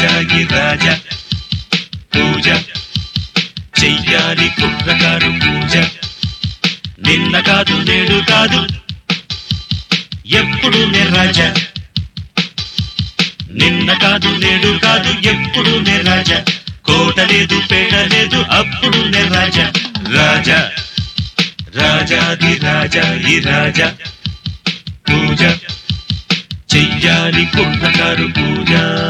రాజా ఈ రాజా పూజ చెయ్యాలి కుర్రకారు పూజ నిన్న కాదు నేడు కాదు ఎప్పుడు నే రాజా నిన్న కాదు నేడు కాదు ఎప్పుడు నే రాజా కోట లేదు పేట లేదు అప్పుడు నే రాజా రాజా రాజాది రాజా ఈ రాజా పూజ చెయ్యాలి కుర్రకారు పూజ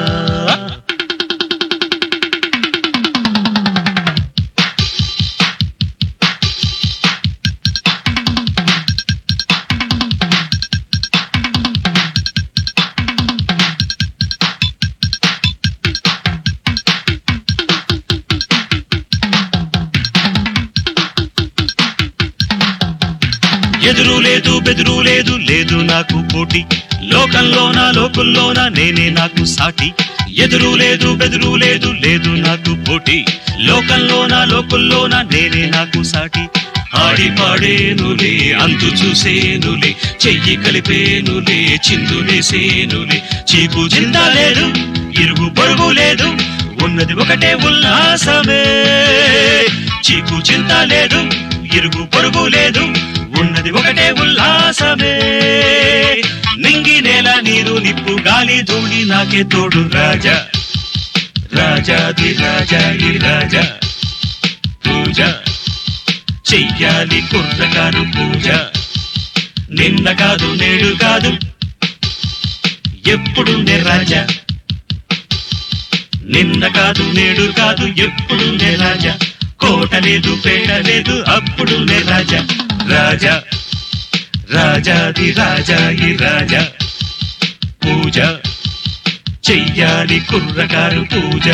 ఎదురు లేదు బెదురు లేదు లేదు నాకు పోటీ లోకంలోన లోకుల్లోన నేనే నాకు సాటి ఎదురు లేదు బెదురు లేదు లేదు నాకు పోటీ లోకంలోన లోకుల్లోన నేనే నాకు సాటి ఆడి పాడేనులే అంతు చూసేనులే చెయ్యి కలిపేనులే చిందులేసేనులే చీకు చింత లేదు ఇరుగు పొరుగు లేదు ఉన్నది ఒకటే ఉల్లాసమే చీకు చింత లేదు ఇరుగు పొరుగు లేదు ఉన్నది ఒకటే ఉల్లాసమే నింగి నేల నీరు నిప్పు గాలి ధూళి నాకే తోడు రాజా రాజాది రాజా ఈ రాజా పూజ చెయ్యాలి కుర్రకారు పూజ నిన్న కాదు నేడు కాదు ఎప్పుడు నే రాజా నిన్న కాదు నేడు కాదు ఎప్పుడు నే రాజా కోట లేదు పేట లేదు అప్పుడు నే రాజా రాజా రాజాది రాజా ఈ రాజా పూజ చెయ్యాలి కుర్రకారు పూజ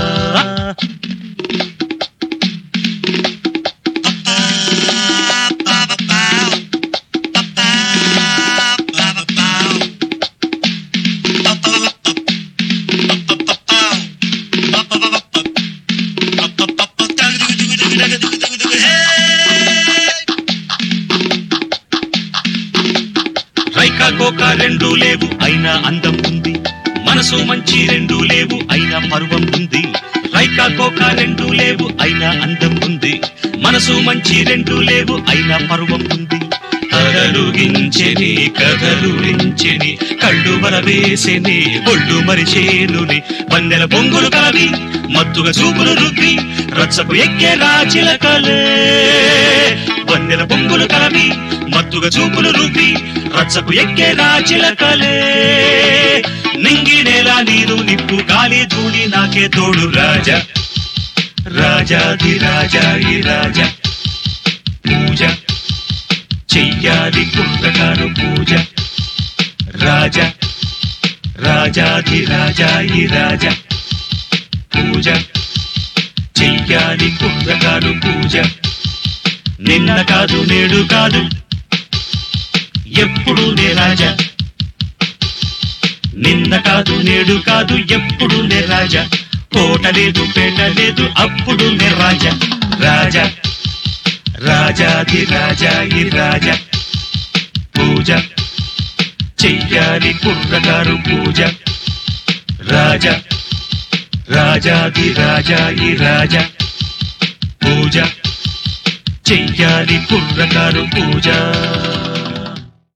రైకా కోక రెండు లేవు అయినా అందం ఉంది మనసు మంచి రెండు లేవు అయినా పర్వం ఉంది రైకా కోక రెండు లేవు అయినా అందం ఉంది మనసు మంచి రెండు లేవు అయినా పర్వం ఉంది కదలుగించెని కదలురించెని కళ్ళు వరవేసెని ఒళ్ళు మరిచేనుని పందెల బొంగులు కలవి మత్తుగా చూపులు రుద్ది రచ్చకు ఎక్కే రాచిలకలే వన్నెల బొంగులు కలవి మత్తుగా చూపులు రుద్ది రచ్చకు ఎక్కే రాచిలకలే నింగి నేల నీరు నిప్పు గాలి ధూళి నాకే తోడు రాజా రాజాది రాజా ఈ రాజా పూజ చెయ్యాలి కుర్రకారు పూజ రాజా రాజాది రాజా ఈ రాజా పూజ చెయ్యాలి కుర్రకారు పూజ నిన్న కాదు నేడు కాదు ఎప్పుడు నే రాజా నిన్న కాదు నేడు కాదు ఎప్పుడు నే రాజా కోట లేదు పేట లేదు అప్పుడు నే రాజా రాజా రాజాది రాజా ఈ రాజా పూజ చెయ్యాలి కుర్రగారు పూజ రాజా రాజాది రాజా ఈ రాజా పూజ చెయ్యాలి కుర్రగారు పూజ